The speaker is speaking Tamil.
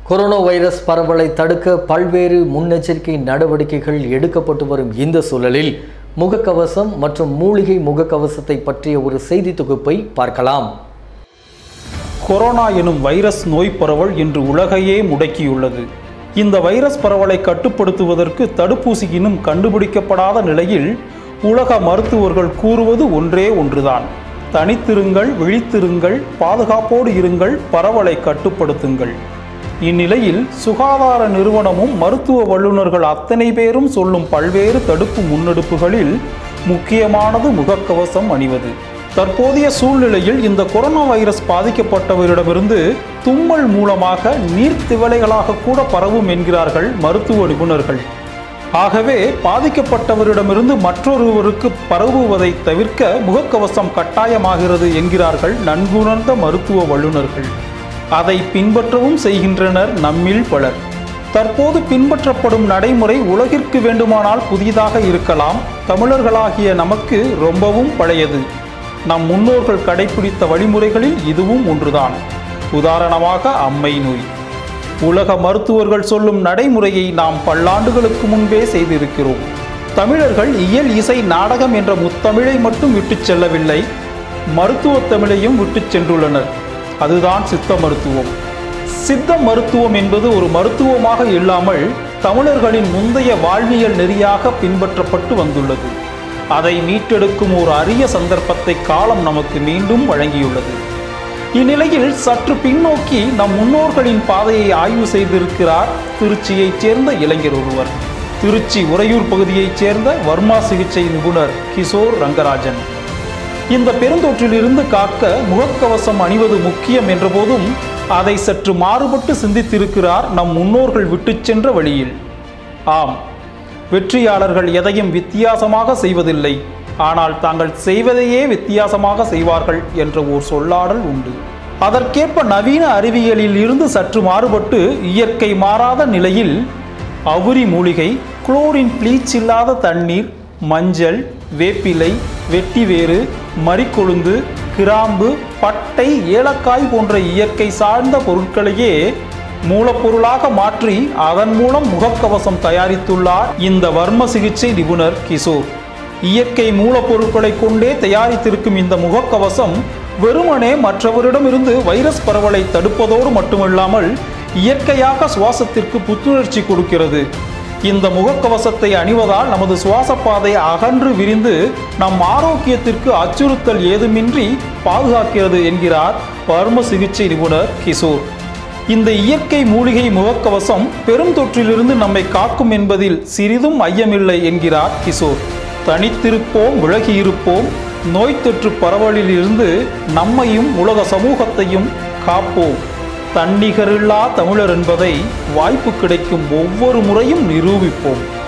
கொரோனா வைரஸ் பரவலை தடுக்க பல்வேறு முன்னெச்சரிக்கை நடவடிக்கைகள் எடுக்கப்பட்டு வரும் இந்த சூழலில் முகக்கவசம் மற்றும் மூலிகை முகக்கவசத்தை பற்றிய ஒரு செய்தி தொகுப்பை பார்க்கலாம் கொரோனா எனும் வைரஸ் நோய் பரவல் இன்று உலகையே முடக்கியுள்ளது இந்த வைரஸ் பரவலை கட்டுப்படுத்துவதற்கு தடுப்பூசி இன்னும் கண்டுபிடிக்கப்படாத நிலையில் உலக மருத்துவர்கள் கூறுவது ஒன்றே ஒன்றுதான் தனித்திருங்கள் விழித்திருங்கள் பாதுகாப்போடு இருங்கள் பரவலை கட்டுப்படுத்துங்கள் இந்நிலையில் சுகாதார நிறுவனமும் மருத்துவ வல்லுநர்கள் அத்தனை பேரும் சொல்லும் பல்வேறு தடுப்பு முன்னெடுப்புகளில் முக்கியமானது முகக்கவசம் அணிவது தற்போதைய சூழ்நிலையில் இந்த கொரோனா வைரஸ் பாதிக்கப்பட்டவரிடமிருந்து தும்மல் மூலமாக நீர்த்திவலைகளாக கூட பரவும் என்கிறார்கள் மருத்துவ நிபுணர்கள் ஆகவே பாதிக்கப்பட்டவரிடமிருந்து மற்றொருவருக்கு பரவுவதை தவிர்க்க முகக்கவசம் கட்டாயமாகிறது என்கிறார்கள் நன்குணர்ந்த மருத்துவ வல்லுநர்கள் அதை பின்பற்றவும் செய்கின்றனர் நம்மில் பலர் தற்போது பின்பற்றப்படும் நடைமுறை உலகிற்கு வேண்டுமானால் புதிதாக இருக்கலாம் தமிழர்களாகிய நமக்கு ரொம்பவும் பழையது நம் முன்னோர்கள் கடைபிடித்த வழிமுறைகளில் இதுவும் ஒன்றுதான் உதாரணமாக அம்மை நோய் உலக மருத்துவர்கள் சொல்லும் நடைமுறையை நாம் பல்லாண்டுகளுக்கு முன்பே செய்திருக்கிறோம் தமிழர்கள் இயல் இசை நாடகம் என்ற முத்தமிழை மட்டும் விட்டுச் செல்லவில்லை மருத்துவத் தமிழையும் விட்டுச் சென்றுள்ளனர் அதுதான் சித்த மருத்துவம் சித்த மருத்துவம் என்பது ஒரு மருத்துவமாக இல்லாமல் தமிழர்களின் முந்தைய வாழ்வியல் நெறியாக பின்பற்றப்பட்டு வந்துள்ளது அதை மீட்டெடுக்கும் ஒரு அரிய சந்தர்ப்பத்தை காலம் நமக்கு மீண்டும் வழங்கியுள்ளது இந்நிலையில் சற்று பின்னோக்கி நம் முன்னோர்களின் பாதையை ஆய்வு செய்திருக்கிறார் திருச்சியைச் சேர்ந்த இளைஞர் ஒருவர் திருச்சி உறையூர் பகுதியைச் சேர்ந்த வர்மா சிகிச்சை நிபுணர் கிஷோர் ரங்கராஜன் இந்த பெருந்தொற்றிலிருந்து காக்க முகக்கவசம் அணிவது முக்கியம் என்றபோதும் அதை சற்று மாறுபட்டு சிந்தித்திருக்கிறார் நம் முன்னோர்கள் விட்டுச் சென்ற வழியில் ஆம் வெற்றியாளர்கள் எதையும் வித்தியாசமாக செய்வதில்லை ஆனால் தாங்கள் செய்வதையே வித்தியாசமாக செய்வார்கள் என்ற ஓர் சொல்லாடல் உண்டு அதற்கேற்ப நவீன அறிவியலில் இருந்து சற்று மாறுபட்டு இயற்கை மாறாத நிலையில் அவுரி மூலிகை குளோரின் ப்ளீச் இல்லாத தண்ணீர் மஞ்சள் வேப்பிலை வெட்டிவேறு மறிக்கொழுந்து கிராம்பு பட்டை ஏலக்காய் போன்ற இயற்கை சார்ந்த பொருட்களையே மூலப்பொருளாக மாற்றி அதன் மூலம் முகக்கவசம் தயாரித்துள்ளார் இந்த வர்ம சிகிச்சை நிபுணர் கிஷோர் இயற்கை மூலப்பொருட்களை கொண்டே தயாரித்திருக்கும் இந்த முகக்கவசம் வெறுமனே மற்றவரிடமிருந்து வைரஸ் பரவலை தடுப்பதோடு மட்டுமல்லாமல் இயற்கையாக சுவாசத்திற்கு புத்துணர்ச்சி கொடுக்கிறது இந்த முகக்கவசத்தை அணிவதால் நமது சுவாச பாதை அகன்று விரிந்து நம் ஆரோக்கியத்திற்கு அச்சுறுத்தல் ஏதுமின்றி பாதுகாக்கிறது என்கிறார் வர்ம சிகிச்சை நிபுணர் கிஷோர் இந்த இயற்கை மூலிகை முகக்கவசம் பெரும் தொற்றிலிருந்து நம்மை காக்கும் என்பதில் சிறிதும் ஐயமில்லை என்கிறார் கிஷோர் தனித்திருப்போம் விலகியிருப்போம் நோய் தொற்று பரவலில் இருந்து நம்மையும் உலக சமூகத்தையும் காப்போம் தன்னிகரில்லா தமிழர் என்பதை வாய்ப்பு கிடைக்கும் ஒவ்வொரு முறையும் நிரூபிப்போம்